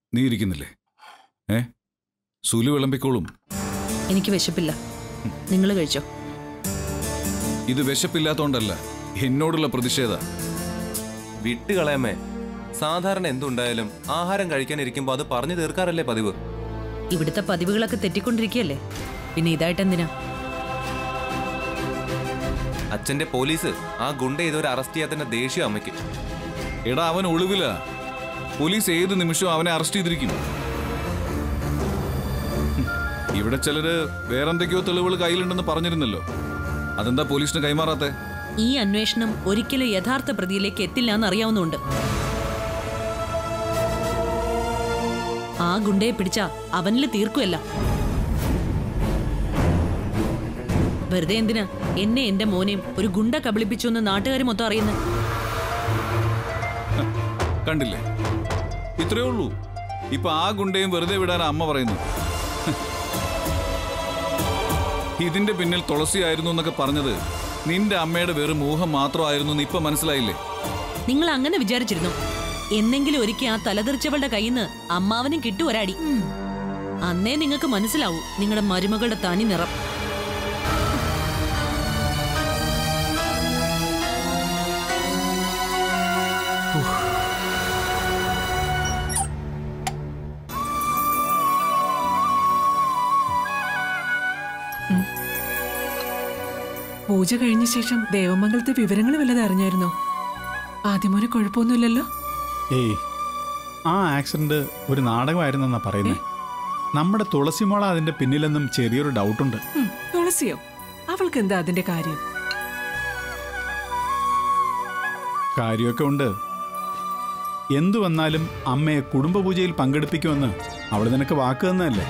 നീ ഇരിക്കുന്നില്ലേ ഏ സുലു വിളമ്പിക്കോളും എനിക്ക് വിശപ്പില്ല നിങ്ങൾ കഴിച്ചോ ഇത് വിശപ്പില്ലാത്തോണ്ടല്ല എന്നോടുള്ള പ്രതിഷേധ വിട്ടുകളയമ്മേ സാധാരണ എന്തുണ്ടായാലും ആഹാരം കഴിക്കാനിരിക്കുമ്പോൾ അത് പറഞ്ഞു തീർക്കാറല്ലേ പതിവ് ഇവിടുത്തെ പതിവുകളൊക്കെ തെറ്റിക്കൊണ്ടിരിക്കുകയല്ലേ പിന്നെ ഇതായിട്ട് എന്തിനാ അച്ഛന്റെ പോലീസ് ആ ഗുണ്ട ഇതുവരെ അറസ്റ്റ് ചെയ്യാത്തതിന്റെ ദേഷ്യം അമ്മയ്ക്ക് എടാ അവൻ ഒളിവില പോലീസ് ഏത് നിമിഷവും അവനെ അറസ്റ്റ് ചെയ്തിരിക്കും ഹും, ഇവിടെ ചിലര് വേറെന്തൊക്കെയോ തെളിവുകൾ കയ്യിലുണ്ടെന്ന് പറഞ്ഞിരുന്നല്ലോ അതെന്താ പോലീസിന് കൈമാറാത്തെ ഈ അന്വേഷണം ഒരിക്കലും യഥാർത്ഥ പ്രതിയിലേക്ക് എത്തില്ല എന്ന് അറിയാവുന്നുണ്ട് ആ ഗുണ്ടയെ പിടിച്ച അവനിൽ തീർക്കുമല്ല വെറുതെ എന്തിനാ എന്നെ എന്റെ മോനെയും ഒരു ഗുണ്ട കബളിപ്പിച്ചു എന്ന് നാട്ടുകാർ മൊത്തം അറിയുന്നത് കണ്ടില്ലേ ഇത്രയേ ഉള്ളൂ ഇപ്പൊ ആ ഗുണ്ടയും വെറുതെ വിടാൻ അമ്മ പറയുന്നു ഇതിന്റെ പിന്നിൽ തുളസിയായിരുന്നു എന്നൊക്കെ പറഞ്ഞത് നിന്റെ അമ്മയുടെ വെറും ഊഹം മാത്രമായിരുന്നു എന്ന് ഇപ്പൊ മനസ്സിലായില്ലേ നിങ്ങൾ അങ്ങനെ വിചാരിച്ചിരുന്നു എന്നെങ്കിലും ഒരിക്കൽ ആ തലതെറിച്ചവളുടെ കയ്യിൽ നിന്ന് അമ്മാവനും കിട്ടു ഒരാടി അന്നേ നിങ്ങൾക്ക് മനസ്സിലാവൂ നിങ്ങളുടെ മരുമകളുടെ തനി നിറം പൂജ കഴിഞ്ഞ ശേഷം ദേവമംഗലത്തെ വിവരങ്ങൾ വല്ലതും അറിഞ്ഞായിരുന്നോ ആദ്യമോനെ കുഴപ്പമൊന്നുമില്ലല്ലോ ഏയ് ആ ആക്സിഡന്റ് ഒരു നാടകമായിരുന്നെന്നാ പറയുന്നത് നമ്മുടെ തുളസിമോള അതിന്റെ പിന്നിലെന്നും ചെറിയൊരു ഡൗട്ടുണ്ട് ഉം, തുളസിയോ അവൾക്ക് എന്താ അതിന്റെ കാര്യം കാര്യമൊക്കെ ഉണ്ട് എന്തു വന്നാലും അമ്മയെ കുടുംബപൂജയിൽ പങ്കെടുപ്പിക്കുമെന്ന് അവൾ നിനക്ക് വാക്ക് തന്നതല്ലേ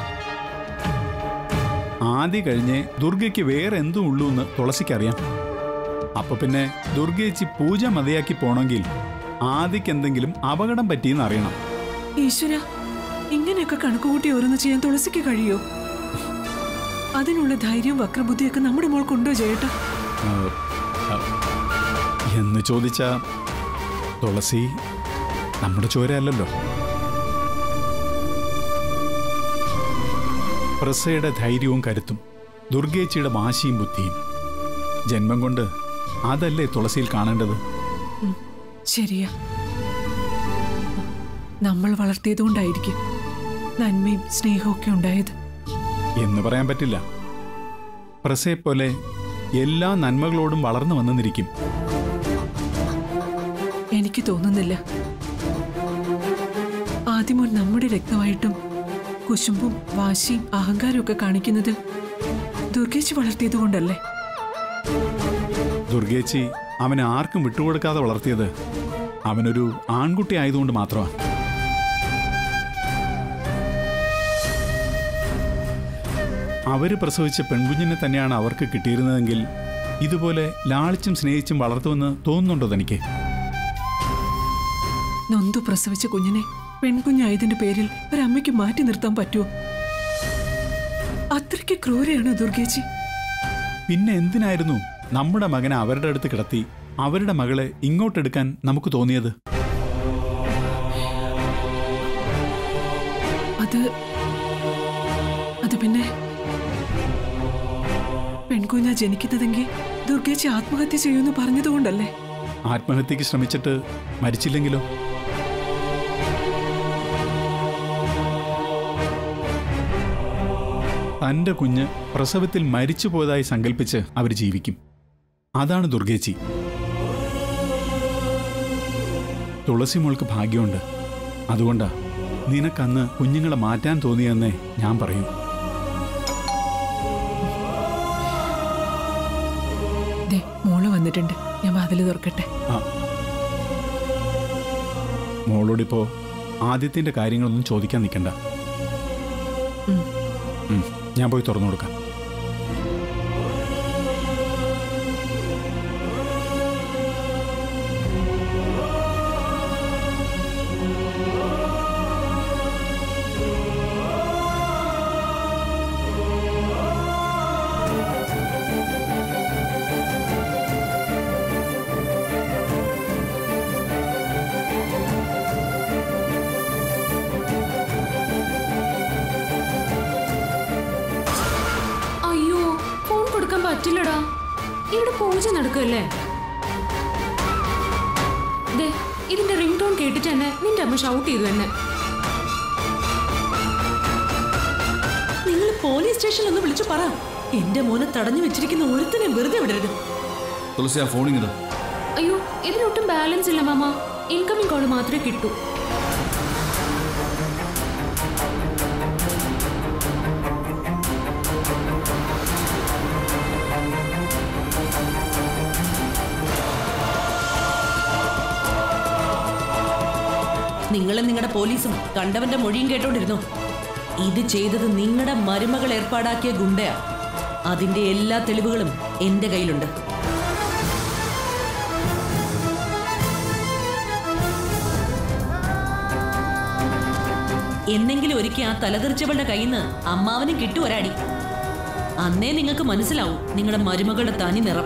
ആദ്യ കഴിഞ്ഞേ ദുർഗയ്ക്ക് വേറെ എന്തും ഉള്ളൂ എന്ന് തുളസിക്കറിയാം അപ്പൊ പിന്നെ ദുർഗേച്ചി പൂജ മതിയാക്കി പോണെങ്കിൽ ആദിക്ക് എന്തെങ്കിലും അപകടം പറ്റിയെന്ന് അറിയണം ഈശ്വര ഇങ്ങനെയൊക്കെ കണക്കുകൂട്ടി ഓരോന്ന് ചെയ്യാൻ തുളസിക്ക് കഴിയോ അതിനുള്ള ധൈര്യവും വക്രബുദ്ധിയൊക്കെ നമ്മുടെ മോൾക്കുണ്ടോ ചേട്ടാ ആ, ആ, എന്ന് ചോദിച്ച തുളസി നമ്മുടെ ചോരയല്ലല്ലോ പ്രസയുടെ ധൈര്യവും കരുത്തും ദുർഗേച്ചിയുടെ വാശിയും ബുദ്ധിയും ജന്മം കൊണ്ട് അതല്ലേ തുളസിയിൽ കാണേണ്ടത് ഉം, ശരിയാ നമ്മൾ വളർത്തിയതുകൊണ്ടായിരിക്കും നന്മയും സ്നേഹവും ഒക്കെ ഉണ്ടായത് എന്ന് പറയാൻ പറ്റില്ല പ്രസയെപ്പോലെ എല്ലാ നന്മകളോടും വളർന്നു വന്നെന്നിരിക്കും എനിക്ക് തോന്നുന്നില്ല ആദ്യമോൻ നമ്മുടെ രക്തമായിട്ടും കുശുമ്പും വാശിയും അഹങ്കാരവും ഒക്കെ കാണിക്കുന്നത് ദുർഗേച്ചി വളർത്തിയതുകൊണ്ടല്ലേ ദുർഗേച്ചി അവനെ ആർക്കും വിട്ടുകൊടുക്കാതെ വളർത്തിയത് അവനൊരു ആൺകുട്ടി ആയതുകൊണ്ട് മാത്രമാണ് അവര് പ്രസവിച്ച പെൺകുഞ്ഞിനെ തന്നെയാണ് അവർക്ക് കിട്ടിയിരുന്നതെങ്കിൽ ഇതുപോലെ ലാളിച്ചും സ്നേഹിച്ചും വളർത്തുമെന്ന് തോന്നുന്നുണ്ടോ തനിക്ക് നൊന്തു പ്രസവിച്ച കുഞ്ഞിനെ പെൺകുഞ്ഞായതിന്റെ പേരിൽ ഒരമ്മയ്ക്ക് മാറ്റി നിർത്താൻ പറ്റുമോ അത്രയ്ക്ക് ക്രൂരയാണോ ദുർഗേച്ചി പിന്നെ എന്തിനായിരുന്നു നമ്മുടെ മകനെ അവരുടെ അടുത്ത് കിടത്തി അവരുടെ മകളെ ഇങ്ങോട്ടെടുക്കാൻ നമുക്ക് തോന്നിയത് അത് അത് പിന്നെ പെൺകുഞ്ഞാ ജനിക്കുന്നതെങ്കിൽ ദുർഗേച്ചി ആത്മഹത്യ ചെയ്യുമെന്ന് പറഞ്ഞതുകൊണ്ടല്ലേ ആത്മഹത്യക്ക് ശ്രമിച്ചിട്ട് മരിച്ചില്ലെങ്കിലോ തന്റെ കുഞ്ഞ് പ്രസവത്തിൽ മരിച്ചു പോയതായി സങ്കല്പിച്ച് അവർ ജീവിക്കും അതാണ് ദുർഗേച്ചി തുളസി മോൾക്ക് ഭാഗ്യമുണ്ട് അതുകൊണ്ടാ നിനക്കന്ന് കുഞ്ഞുങ്ങളെ മാറ്റാൻ തോന്നിയെന്നേ ഞാൻ പറയൂ ദേ മോള് വന്നിട്ടുണ്ട് ഞാൻ വാതില് തുറക്കട്ടെ ആ മോളോടിപ്പോ ആദ്യത്തിന്റെ കാര്യങ്ങളൊന്നും ചോദിക്കാൻ നിൽക്കണ്ട ഉം. ഉം, ഞാൻ പോയി തുറന്നു കൊടുക്കാം ഇവിടെ പൂജ നടക്കുമല്ലേ ദേ ഇതിന്റെ റിംഗ് ടോൺ കേട്ടിട്ട് തന്നെ നിന്റെ അമ്മ ഷൗട്ട് ചെയ്തു എന്നെ നിങ്ങൾ പോലീസ് സ്റ്റേഷനിൽ ഒന്ന് വിളിച്ചു പറ എന്റെ മോനെ തടഞ്ഞു വെച്ചിരിക്കുന്ന ഒരുത്തനെ വെറുതെ വിടരുത് തുളസി ആ ഫോണിങ്ങിതാ അയ്യോ ഇതിനൊട്ടും ബാലൻസ് ഇല്ല മാമ ഇൻകമിംഗ് കോൾ മാത്രമേ കിട്ടൂ നിങ്ങളും നിങ്ങളുടെ പോലീസും കണ്ടവന്റെ മൊഴിയും കേട്ടോണ്ടിരുന്നു ഇത് ചെയ്തത് നിങ്ങളുടെ മരുമകൾ ഏർപ്പാടാക്കിയ ഗുണ്ടയാ അതിന്റെ എല്ലാ തെളിവുകളും എന്റെ കയ്യിലുണ്ട് എന്നെങ്കിലും ഒരിക്കൽ ആ തലതെറിച്ചവളുടെ കയ്യിൽ നിന്ന് അമ്മാവനും കിട്ടു ഒരാടി അന്നേ നിങ്ങൾക്ക് മനസ്സിലാവും നിങ്ങളുടെ മരുമകളുടെ തനി നിറം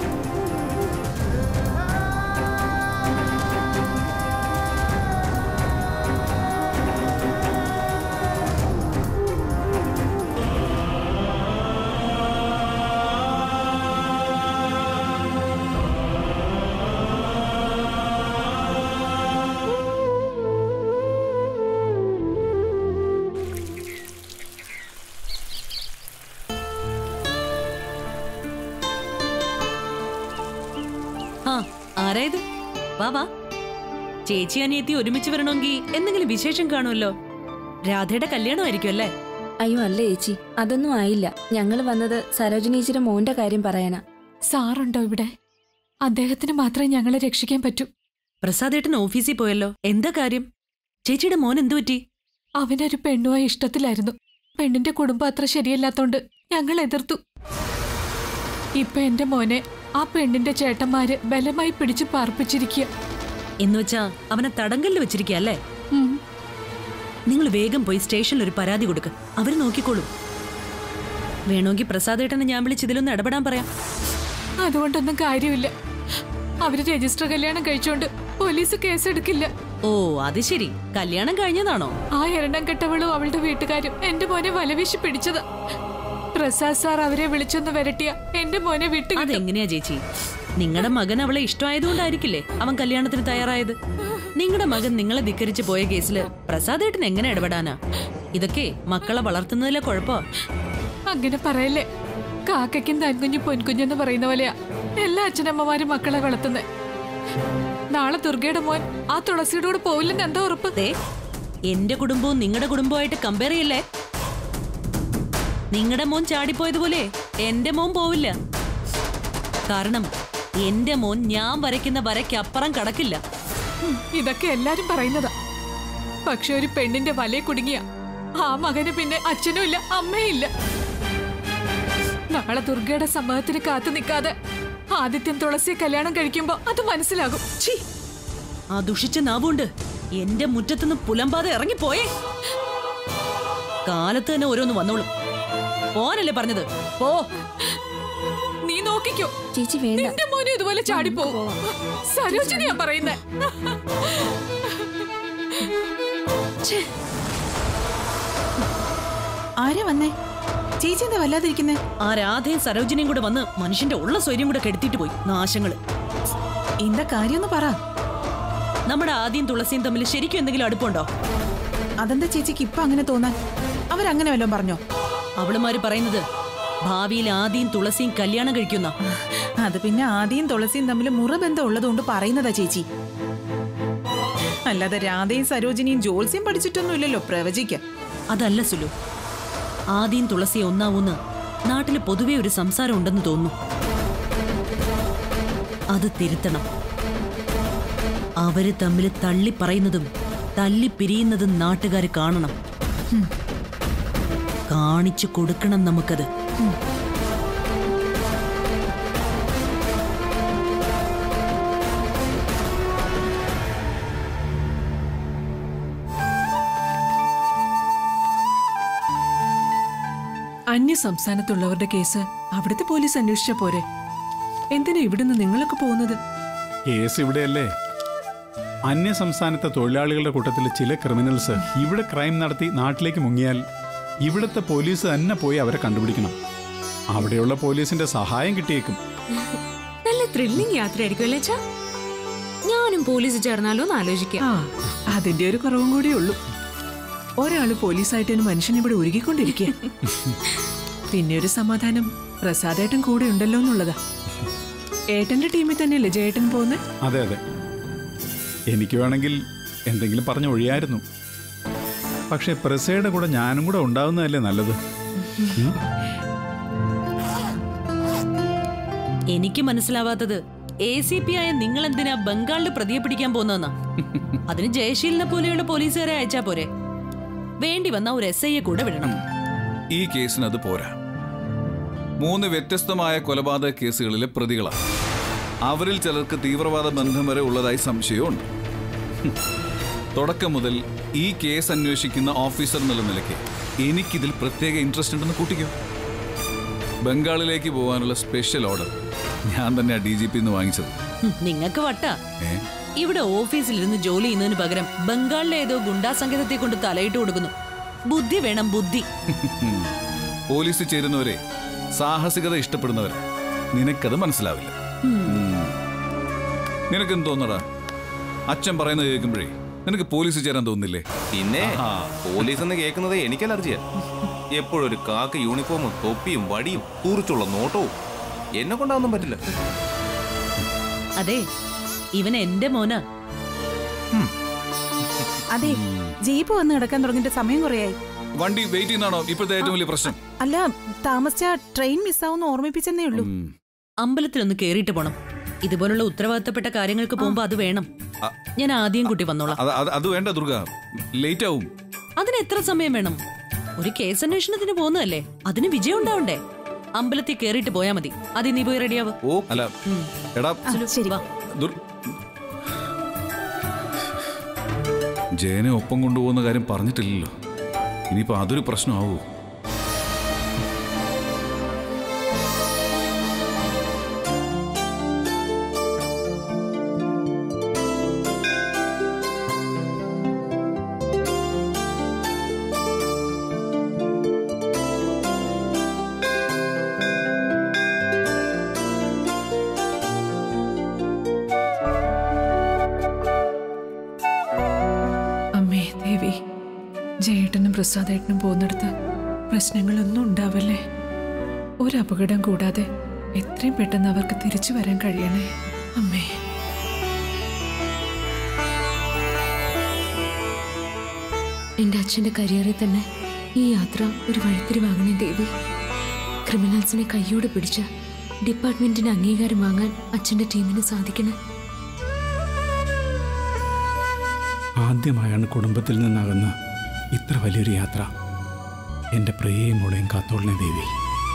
ആ ആരായത് വാ വാ ചേച്ചി അനിയത്തി ഒരുമിച്ച് വരണമെങ്കിൽ എന്തെങ്കിലും വിശേഷം കാണുമല്ലോ രാധയുടെ കല്യാണമായിരിക്കും അല്ലേ അയ്യോ അല്ല ചേച്ചി അതൊന്നും ആയില്ല ഞങ്ങൾ വന്നത് സരോജിനീച്ചിയുടെ മോന്റെ കാര്യം പറയാനാ സാറുണ്ടോ ഇവിടെ അദ്ദേഹത്തിന് മാത്രമേ ഞങ്ങളെ രക്ഷിക്കാൻ പറ്റൂ പ്രസാദേട്ടൻ ഓഫീസിൽ പോയല്ലോ എന്താ കാര്യം ചേച്ചിയുടെ മോൻ എന്തു പറ്റി അവനൊരു പെണ്ണുമായി ഇഷ്ടത്തിലായിരുന്നു പെണ്ണിന്റെ കുടുംബം അത്ര ശരിയല്ലാത്തോണ്ട് ഞങ്ങൾ എതിർത്തു ഇപ്പൊ എന്റെ മോനെ ആ പെണ്ണിന്റെ ചേട്ടന്മാര് ബലമായി പിടിച്ചു പാർപ്പിച്ചിരിക്കുക എന്നുവെച്ചാ അവനെ തടങ്കലിൽ വെച്ചിരിക്കുക അല്ലേ നിങ്ങൾ വേഗം പോയി സ്റ്റേഷനിൽ ഒരു പരാതി കൊടുക്ക് അവര് നോക്കിക്കോളും വേണമെങ്കിൽ പ്രസാദേട്ടനെ ഞാൻ വിളിച്ച് ഇതിലൊന്ന് ഇടപെടാൻ പറയാം അതുകൊണ്ടൊന്നും കാര്യമില്ല അവര് രജിസ്റ്റർ കല്യാണം കഴിച്ചോണ്ട് പോലീസ് കേസെടുക്കില്ല ഓ അത് ശരി കല്യാണം കഴിഞ്ഞതാണോ ആ എണ്ണം കെട്ടവളും അവളുടെ വീട്ടുകാരും എന്റെ മോനെ വലവീശി പിടിച്ചത് പ്രസാദ് സാർ അവരെ വിളിച്ചൊന്ന് വരട്ടിയ എന്റെ മോനെ വിട്ടു അതെങ്ങനെയാ ചേച്ചി നിങ്ങളുടെ മകൻ അവളെ ഇഷ്ടമായതുകൊണ്ടായിരിക്കില്ലേ അവൻ കല്യാണത്തിന് തയ്യാറായത് നിങ്ങളുടെ മകൻ നിങ്ങളെ ധിക്കരിച്ച് പോയ കേസില് പ്രസാദേട്ടൻ എങ്ങനെ ഇടപെടാനാ ഇതൊക്കെ മക്കളെ വളർത്തുന്നതിലെ കുഴപ്പോ അങ്ങനെ പറയല്ലേ കാക്കയ്ക്കും തൻകുഞ്ഞു പൊൻകുഞ്ഞെന്ന് പറയുന്ന പോലെയാ എല്ലാ അച്ഛനമ്മമാരും മക്കളെ വളർത്തുന്നത് നാളെ ദുർഗയുടെ മോൻ ആ തുളസിയുടെ കൂടെ പോവില്ലെന്ന് എന്താ ഉറപ്പ് ദേ എന്റെ കുടുംബവും നിങ്ങളുടെ കുടുംബവുമായിട്ട് കമ്പയർ ചെയ്യല്ലേ നിങ്ങളുടെ മോൻ ചാടിപ്പോയതുപോലെ എന്റെ മോൻ പോവില്ല കാരണം എന്റെ മോൻ ഞാൻ വരയ്ക്കുന്ന വരയ്ക്കപ്പുറം കടക്കില്ല ഉം, ഇതൊക്കെ എല്ലാരും പറയുന്നതാ പക്ഷെ ഒരു പെണ്ണിന്റെ വലയെ കുടുങ്ങിയ ആ മകന് പിന്നെ അച്ഛനും ഇല്ല അമ്മയും ഇല്ല നാളെ ദുർഗയുടെ സമ്മതത്തിന് കാത്തു നിൽക്കാതെ ആദിത്യം തുളസിയെ കല്യാണം കഴിക്കുമ്പോ അത് മനസ്സിലാകും ഛീ! ആ ദുഷിച്ച നാവുണ്ട് എന്റെ മുറ്റത്തുനിന്ന് പുലമ്പാതെ ഇറങ്ങിപ്പോയേ കാലത്ത് തന്നെ ഓരോന്ന് വന്നോളും പോനല്ലേ പറഞ്ഞത് പോ നീ നോക്കിക്കോ ചേച്ചി വേണ്ട നിന്റെ മോനും ഇതുപോലെ ചാടിപ്പോ സരോജിനിയാ പറയുന്നേ ആരാ വന്നേ ചേച്ചി എന്താ വല്ലാതിരിക്കുന്നേ ആ രാധയും സരോജിനിയും കൂടെ വന്ന് മനുഷ്യന്റെ ഉള്ള സ്വൈര്യം കൂടെ കെടുത്തിട്ട് പോയി നാശങ്ങള് എന്താ കാര്യമൊന്ന് പറ നമ്മുടെ ആദ്യം തുളസിയും തമ്മിൽ ശരിക്കും എന്തെങ്കിലും അടുപ്പുണ്ടോ അതെന്താ ചേച്ചിക്ക് ഇപ്പൊ അങ്ങനെ തോന്നാൻ അവരങ്ങനെ വല്ലതും പറഞ്ഞോ അവളുമാര് പറയുന്നത് ഭാവിയിൽ ആദ്യം തുളസിയും കല്യാണം കഴിക്കുന്ന അത് പിന്നെ ആദ്യം തുളസിയും തമ്മിൽ മുറബന്ധം ഉള്ളതുകൊണ്ട് പറയുന്നതാ ചേച്ചി അല്ലാതെ രാധയും സരോജിനിയും ജോത്സ്യം പഠിച്ചിട്ടൊന്നുമില്ലല്ലോ പ്രവചിക്ക അതല്ല സുലു ആദ്യം തുളസിയെ ഒന്നാവൂന്ന് നാട്ടില് പൊതുവെ ഒരു സംസാരം ഉണ്ടെന്ന് തോന്നുന്നു അത് തിരുത്തണം അവര് തമ്മിൽ തള്ളി പറയുന്നതും തല്ലി പിരിയുന്നതും നാട്ടുകാർ കാണണം ഹും. കാണിച്ചു കൊടുക്കണം നമുക്കത് അന്യ സംസ്ഥാനത്തുള്ളവരുടെ കേസ് അവിടുത്തെ പോലീസ് അന്വേഷിച്ച പോരെ എന്തിനാ ഇവിടുന്ന് നിങ്ങളൊക്കെ പോകുന്നത് കേസ് ഇവിടെയല്ലേ അന്യ സംസ്ഥാനത്തെ തൊഴിലാളികളുടെ കൂട്ടത്തിൽ ചില ക്രിമിനൽസ് ഇവിടെ ക്രൈം നടത്തി നാട്ടിലേക്ക് മുങ്ങിയാൽ ഇവിടുത്തെ പോലീസ് തന്നെ പോയി അവരെ കണ്ടുപിടിക്കണം അവിടെയുള്ള പോലീസിന്റെ സഹായം കിട്ടിയേക്കും നല്ല ത്രില്ലിംഗ് യാത്രയായിരിക്കും അല്ലേ അച്ഛാ ഞാനും പോലീസ് ചേർന്നാലോ എന്ന് ആലോചിക്കാം ആ അതിന്റെ ഒരു കുറവും കൂടി ഉള്ളൂ ഒരാള് പോലീസായിട്ട് ഒരു മനുഷ്യൻ ഇവിടെ ഒരുക്കിക്കൊണ്ടിരിക്കുക പിന്നെ ഒരു സമാധാനം പ്രസാദേട്ടൻ കൂടെ ഉണ്ടല്ലോ എന്നുള്ളതാ ഏട്ടന്റെ ടീമിൽ തന്നെയല്ലേ ജയേട്ടൻ പോകുന്നത് അതെ അതെ എനിക്ക് വേണമെങ്കിൽ എന്തെങ്കിലും പറഞ്ഞ് ഒഴിയായിരുന്നു പക്ഷേ പ്രസയുടെ കൂടെ ഞാനും കൂടെ ഉണ്ടാവുന്നതല്ലേ നല്ലത് ഉം? എനിക്ക് മനസ്സിലാവാത്തത് എ സി പി ആയ നിങ്ങൾ എന്തിനാ ബംഗാളിൽ പ്രതിയെ പിടിക്കാൻ പോകുന്നതെന്നാ അതിന് ജയശീലിനെ പോലെയുള്ള പോലീസുകാരെ അയച്ചാ പോരെ വേണ്ടി വന്ന ഒരു എസ് ഐയെ കൂടെ വിടണം ഈ കേസിന് അത് പോരാ മൂന്ന് വ്യത്യസ്തമായ കൊലപാതക കേസുകളിലെ പ്രതികളാണ് അവരിൽ ചിലർക്ക് തീവ്രവാദ ബന്ധം വരെ ഉള്ളതായി സംശയമുണ്ട് ഹും. തുടക്കം മുതൽ ഈ കേസ് അന്വേഷിക്കുന്ന ഓഫീസർ എന്നുള്ള നിലയ്ക്ക് എനിക്കിതിൽ പ്രത്യേക ഇൻട്രസ്റ്റ് ഉണ്ടെന്ന് കൂട്ടിക്കോ ബംഗാളിലേക്ക് പോകാനുള്ള സ്പെഷ്യൽ ഓർഡർ ഞാൻ തന്നെയാ ഡി ജി പി എന്ന് വാങ്ങിച്ചത് നിങ്ങൾക്ക് വട്ട ഏ ഇവിടെ ഓഫീസിലിരുന്ന് ജോലി ചെയ്യുന്നതിന് പകരം ബംഗാളിലെ ഏതോ ഗുണ്ടാ സംഗീതത്തെ കൊണ്ട് തലയിട്ട് കൊടുക്കുന്നു ബുദ്ധി വേണം ബുദ്ധി പോലീസിൽ ചേരുന്നവരെ സാഹസികത ഇഷ്ടപ്പെടുന്നവരെ നിനക്കത് മനസ്സിലാവില്ല ഉം. നിനക്കെന്ത് തോന്നടാ അച്ഛൻ പറയുന്നത് കേൾക്കുമ്പോഴേ നിനക്ക് പോലീസിൽ ചേരാൻ തോന്നുന്നില്ലേ പിന്നെ പോലീസ് എന്ന് കേൾക്കുന്നത് എനിക്ക് അലർജിയാ എപ്പോഴും ഒരു കാക്ക യൂണിഫോമും തൊപ്പിയും വടിയും കുറിച്ചുള്ള നോട്ടവും എന്നെ കൊണ്ടാവുന്നും പറ്റില്ല അതെ ഇവൻ എന്റെ മോനാ അതെ ജീപ്പ് വന്ന് കിടക്കാൻ തുടങ്ങിയിട്ട് സമയം കുറയായി വണ്ടി വെയിറ്റ് ചെയ്യുന്നതാണോ ഇപ്പോഴത്തെ ഏറ്റവും വലിയ പ്രശ്നം അല്ല താമസിച്ച ട്രെയിൻ മിസ്സാവുന്ന ഓർമ്മിപ്പിച്ചെന്നേ ഉള്ളൂ ഉം. അമ്പലത്തിലൊന്ന് കേറിയിട്ട് പോണം ഇതുപോലുള്ള ഉത്തരവാദിത്തപ്പെട്ട കാര്യങ്ങൾക്ക് പോകുമ്പോ അത് വേണം അ- ഞാൻ ആദ്യം കുട്ടി വന്നോളാം അത് അത് അത് വേണ്ട ദുർഗ ലേറ്റ് ആവും അതിന് എത്ര സമയം വേണം ഒരു കേസ് അന്വേഷണത്തിന് പോകുന്നതല്ലേ അതിന് വിജയം ഉണ്ടാവണ്ടേ അമ്പലത്തിൽ കേറിയിട്ട് പോയാ മതി അത് നീ പോയി റെഡിയാവ് ഓ അല്ല എടാ ശരി വാ ദുർ- ജയനെ ഒപ്പം കൊണ്ടുപോകുന്ന കാര്യം പറഞ്ഞിട്ടില്ലല്ലോ ഇനിയിപ്പോ അതൊരു പ്രശ്നമാവൂ അമ്മേ ദേവി ജയേട്ടനും പ്രസാദേട്ടനും പോകുന്നിടത്ത് പ്രശ്നങ്ങളൊന്നും ഉണ്ടാവല്ലേ ഒരു അപകടം കൂടാതെ എത്രയും പെട്ടെന്ന് അവർക്ക് തിരിച്ചു വരാൻ കഴിയണേ അമ്മേ എന്റെ അച്ഛന്റെ കരിയറിൽ തന്നെ ഈ യാത്ര ഒരു വഴിത്തിരിവാകണേ ദേവി ക്രിമിനൽസിനെ കൈയോടെ പിടിച്ച് ഡിപ്പാർട്ട്മെന്റിന് അംഗീകാരം വാങ്ങാൻ അച്ഛന്റെ ടീമിന് സാധിക്കണേ ആദ്യമായാണ് കുടുംബത്തിൽ നിന്നകന്ന് ഇത്ര വലിയൊരു യാത്ര എൻ്റെ പ്രിയയും മോളെയും കാത്തോളനെ ദേവി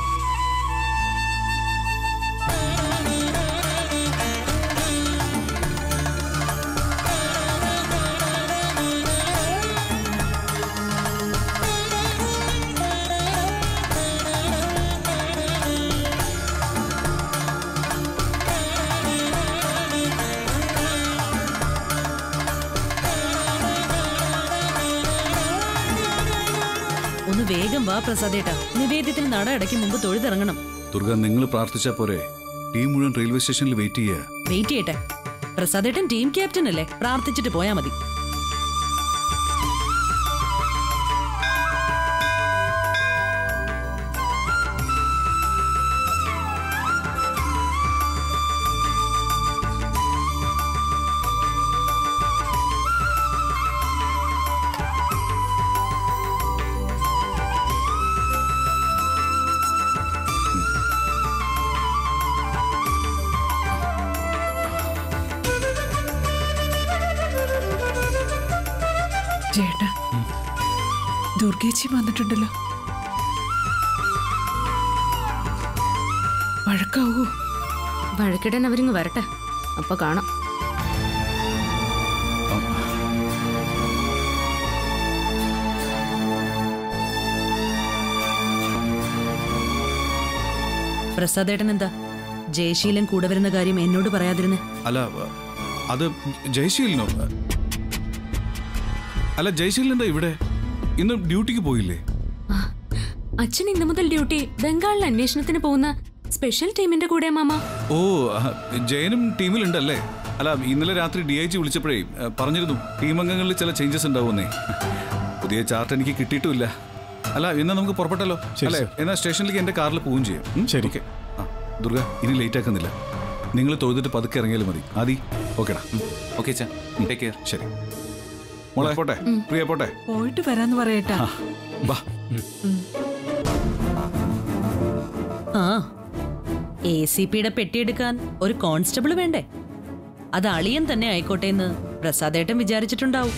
ഒന്ന് വേഗം വാ പ്രസാദേട്ടാ നിവേദ്യത്തിന് നട അടയ്ക്ക് മുമ്പ് തൊഴുതിറങ്ങണം ദുർഗ നിങ്ങൾ പ്രാർത്ഥിച്ചാ പോരെ ടീം മുഴുവൻ റെയിൽവേ സ്റ്റേഷനിൽ വെയിറ്റ് ചെയ്യുക വെയിറ്റ് ചെയ്യട്ടെ പ്രസാദേട്ടൻ ടീം ക്യാപ്റ്റൻ അല്ലേ പ്രാർത്ഥിച്ചിട്ട് പോയാ മതി ചേട്ടാ ദുർഗേച്ചി വന്നിട്ടുണ്ടല്ലോ വഴക്കാവൂ വഴക്കിടാൻ അവരിങ്ങ് വരട്ടെ അപ്പൊ കാണാം പ്രസാദേട്ടൻ എന്താ ജയശീലൻ കൂടെ വരുന്ന കാര്യം എന്നോട് പറയാതിരുന്നേ അല്ല അത് ജയശീലിനോ അല്ല ജയശീലൻ എന്താ ഇവിടെ ഇന്ന് ഡ്യൂട്ടിക്ക് പോയില്ലേ ആ, അച്ഛൻ ഇന്നു മുതൽ ഡ്യൂട്ടി ബംഗാളിലെ അന്വേഷണത്തിന് പോകുന്ന സ്പെഷ്യൽ ടീമിന്റെ കൂടെ മാമ ഓ ആ, ജയനും ടീമിലുണ്ടല്ലേ അല്ല ഇന്നലെ രാത്രി ഡി ഐ ജി വിളിച്ചപ്പോഴേ ആ, പറഞ്ഞിരുന്നു ടീം അംഗങ്ങളിൽ ചില ചേഞ്ചസ് ഉണ്ടാവുമെന്നേ പുതിയ ചാർട്ട് എനിക്ക് കിട്ടിയിട്ടുമില്ല അല്ല എന്നാ നമുക്ക് പുറപ്പെട്ടല്ലോ അല്ലേ എന്നാ സ്റ്റേഷനിലേക്ക് എന്റെ കാറിൽ പോവുകയും ചെയ്യാം ഉം? ശരി. ഓക്കേ. ആ ദുർഗ ഇനി ലേറ്റ് ആക്കുന്നില്ല നിങ്ങൾ തൊഴുതിട്ട് പതുക്കെ ഇറങ്ങിയാലും മതി ആദി ഓക്കേടാ ഉം. ഓക്കെ ചാ ടേക്ക് കെയർ ശരി മോളെ പോട്ടെ പ്രിയ പോട്ടെ പോയിട്ട് വരാന്ന് പറയട്ടാ ആ വാ ആ എ സി പിയുടെ പെട്ടിയെടുക്കാൻ ഒരു കോൺസ്റ്റബിൾ വേണ്ടേ അത് അളിയൻ തന്നെ ആയിക്കോട്ടെ എന്ന് പ്രസാദേട്ടൻ വിചാരിച്ചിട്ടുണ്ടാവും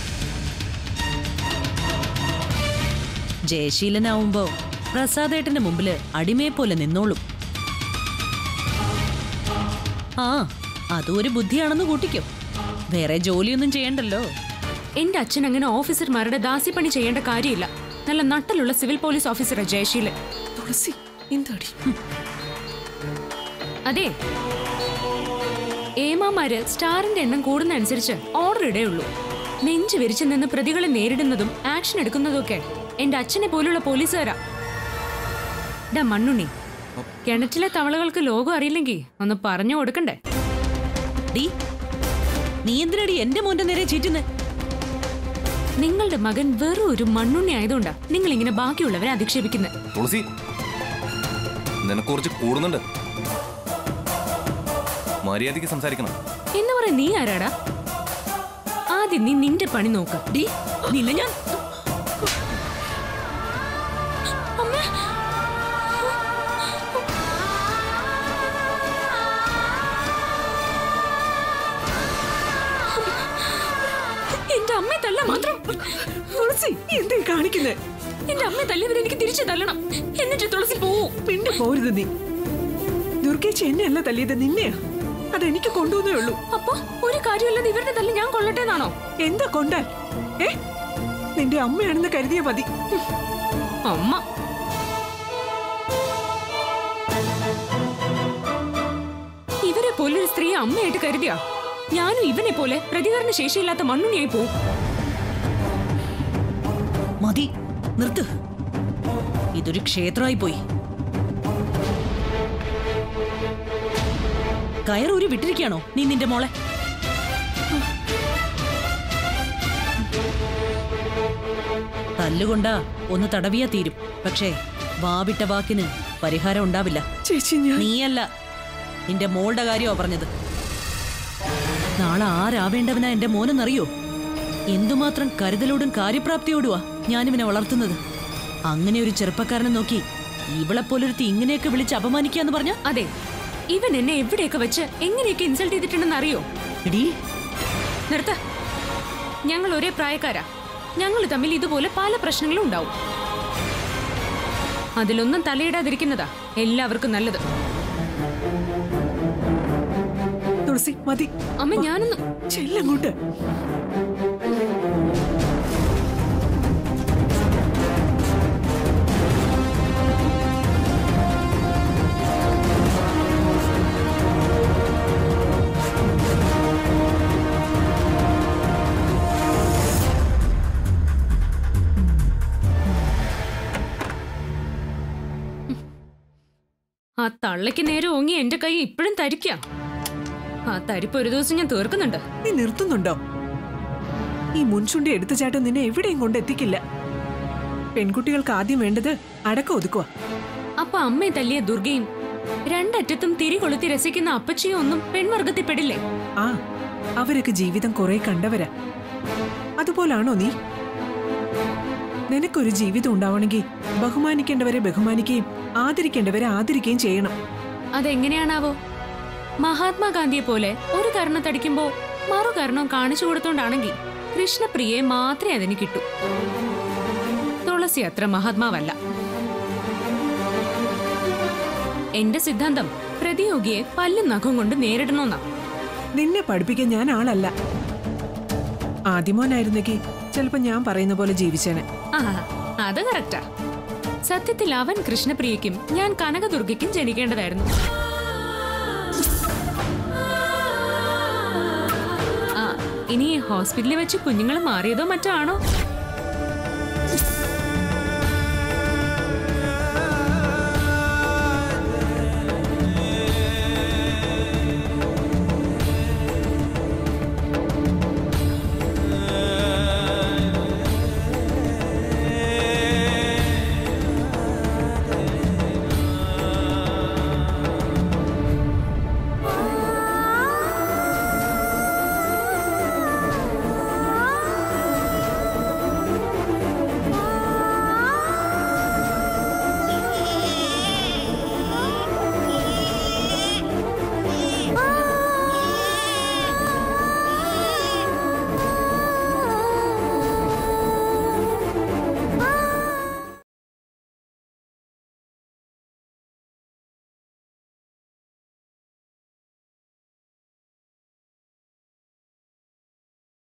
ജയശീലനാവുമ്പോ പ്രസാദേട്ടന്റെ മുമ്പില് അടിമയെ പോലെ നിന്നോളും ആ അതും ഒരു ബുദ്ധിയാണെന്ന് കൂട്ടിക്കോ വേറെ ജോലിയൊന്നും ചെയ്യണ്ടല്ലോ എന്റെ അച്ഛൻ അങ്ങനെ ഓഫീസർമാരുടെ ദാസ്യപ്പണി ചെയ്യേണ്ട കാര്യമില്ല നല്ല നട്ടലുള്ള സിവിൽ പോലീസ് ഓഫീസറാ ജയശീലൻ തുളസി എന്താടി അതെ ഏമാമാര് സ്റ്റാറിന്റെ എണ്ണം കൂടുന്നതനുസരിച്ച് ഓർഡർ ഇടയുള്ളൂ നെഞ്ചു വിരിച്ചു നിന്ന് പ്രതികളെ നേരിടുന്നതും ആക്ഷൻ എടുക്കുന്നതും ഒക്കെ എന്റെ അച്ഛനെ പോലുള്ള പോലീസുകാരാ ഡാ മണ്ണുണ്ണി കിണറ്റിലെ തവളകൾക്ക് ലോകം അറിയില്ലെങ്കിൽ ഒന്ന് പറഞ്ഞു കൊടുക്കണ്ടേ ഡീ നീ എന്തിനടി എന്റെ മോന്റെ നേരെ ചീറ്റുന്നേ നിങ്ങളുടെ മകൻ വെറും ഒരു മണ്ണുണ്ണി ആയതുകൊണ്ടാ നിങ്ങൾ ഇങ്ങനെ ബാക്കിയുള്ളവരെ അധിക്ഷേപിക്കുന്നത് തുളസി നിനക്ക് കുറച്ച് കൂടുന്നുണ്ട് മര്യാദയ്ക്ക് സംസാരിക്കണം എന്ന് പറയാൻ നീ ആരാടാ ആദ്യം നീ നിന്റെ പണി നോക്ക് ഡീ നിന്നെ ഞാൻ എന്റെ അമ്മയെ തല്ല മാത്രം തുളസി എന്തേ കാണിക്കുന്നേ എന്റെ അമ്മയെ തല്ലിയവരെ എനിക്ക് തിരിച്ചു തല്ലണം എന്നിട്ട് തുളസി പോവും പിന്നെ പോരുത് നീ ദുർഗേച്ചി എന്നെ അല്ല തല്ലിയത് നിന്നെയാ അതെനിക്ക് കൊണ്ടുവന്നേ ഉള്ളൂ അപ്പൊ ഒരു കാര്യമില്ലാതെ ഇവരുടെ തല്ലി ഞാൻ കൊള്ളട്ടെ എന്നാണോ എന്താ കൊണ്ടാൽ ഏ നിന്റെ അമ്മയാണെന്ന് കരുതിയ മതി അമ്മ ഇവരെ പോലൊരു സ്ത്രീ അമ്മയായിട്ട് കരുതിയാ ഞാനും ഇവനെ പോലെ പ്രതികരണ ശേഷിയില്ലാത്ത മണ്ണുണ്ണിയായി പോവും മതി നിർത്ത് ഇതൊരു ക്ഷേത്രമായി പോയി കയറൂരി വിട്ടിരിക്കുകയാണോ നീ നിന്റെ മോളെ തല്ലുകൊണ്ടാ ഒന്ന് തടവിയാ തീരും പക്ഷേ വാവിട്ട വാക്കിന് പരിഹാരം ഉണ്ടാവില്ല ചേച്ചി ഞാൻ നീയല്ല നിന്റെ മോളുടെ കാര്യമാ പറഞ്ഞത് നാളെ ആരാവേണ്ടവനാ എന്റെ മോനെന്നറിയോ എന്തുമാത്രം കരുതലോടും കാര്യപ്രാപ്തിയോടുവാ ഞാനിവനെ വളർത്തുന്നത് അങ്ങനെ ഒരു ചെറുപ്പക്കാരനെ നോക്കി ഇവളെപ്പോലൊരുത്തി ഇങ്ങനെയൊക്കെ വിളിച്ച് അപമാനിക്കാന്ന് പറഞ്ഞ അതെ ഇവൻ എന്നെ എവിടെയൊക്കെ വെച്ച് എങ്ങനെയൊക്കെ ഇൻസൾട്ട് ചെയ്തിട്ടുണ്ടെന്ന് അറിയോ എടീ നിർത്ത ഞങ്ങൾ ഒരേ പ്രായക്കാരാ ഞങ്ങൾ തമ്മിൽ ഇതുപോലെ പല പ്രശ്നങ്ങളും ഉണ്ടാവും അതിലൊന്നും തലയിടാതിരിക്കുന്നതാ എല്ലാവർക്കും നല്ലത് തുളസി മതി അമ്മ ഞാനൊന്നും ചെല്ലങ്ങോട്ട് ആ തള്ളയ്ക്ക് നേരെ ഓങ്ങി എന്റെ കൈ ഇപ്പോഴും തരിക്കാം ആ തരിപ്പ് ഒരു ദിവസം ഞാൻ തീർക്കുന്നുണ്ട് നീ നിർത്തുന്നുണ്ടോ ഈ മുൻചുണ്ടി എടുത്തുചാട്ടം നിന്നെ എവിടെയും കൊണ്ട് എത്തിക്കില്ല പെൺകുട്ടികൾക്ക് ആദ്യം വേണ്ടത് അടക്കം ഒതുക്കുക അപ്പൊ അമ്മയെ തല്ലിയ ദുർഗയും രണ്ടറ്റത്തും തിരി കൊളുത്തി രസിക്കുന്ന അപ്പച്ചിയും ഒന്നും പെൺവർഗത്തിൽപ്പെടില്ലേ ആ അവരൊക്കെ ജീവിതം കുറെ കണ്ടവരാ അതുപോലാണോ നീ നിനക്കൊരു ജീവിതം ഉണ്ടാവണമെങ്കിൽ ബഹുമാനിക്കേണ്ടവരെ ബഹുമാനിക്കുകയും ആദരിക്കേണ്ടവരെ ആദരിക്കുകയും ചെയ്യണം അതെങ്ങനെയാണാവോ മഹാത്മാഗാന്ധിയെ പോലെ ഒരു കർണത്തടിക്കുമ്പോ മറു കർണം കാണിച്ചു കൊടുത്തോണ്ടാണെങ്കിൽ കൃഷ്ണപ്രിയെ മാത്രമേ അതിന് കിട്ടൂ തുളസി അത്ര മഹാത്മാവല്ല എന്റെ സിദ്ധാന്തം പ്രതിയോഗിയെ പല്ലും നഖം കൊണ്ട് നേരിടണമെന്നാ നിന്നെ പഠിപ്പിക്കാൻ ഞാൻ ആളല്ല ആദ്യമോനായിരുന്നെങ്കിൽ ചിലപ്പോ ഞാൻ പറയുന്ന പോലെ ജീവിച്ചേനെ ആ അത് കറക്റ്റാ സത്യത്തിൽ അവൻ കൃഷ്ണപ്രിയയ്ക്കും ഞാൻ കനകദുർഗയ്ക്കും ജനിക്കേണ്ടതായിരുന്നു ആ ഇനി ഹോസ്പിറ്റലിൽ വെച്ച് കുഞ്ഞുങ്ങൾ മാറിയതോ മറ്റോ ആണോ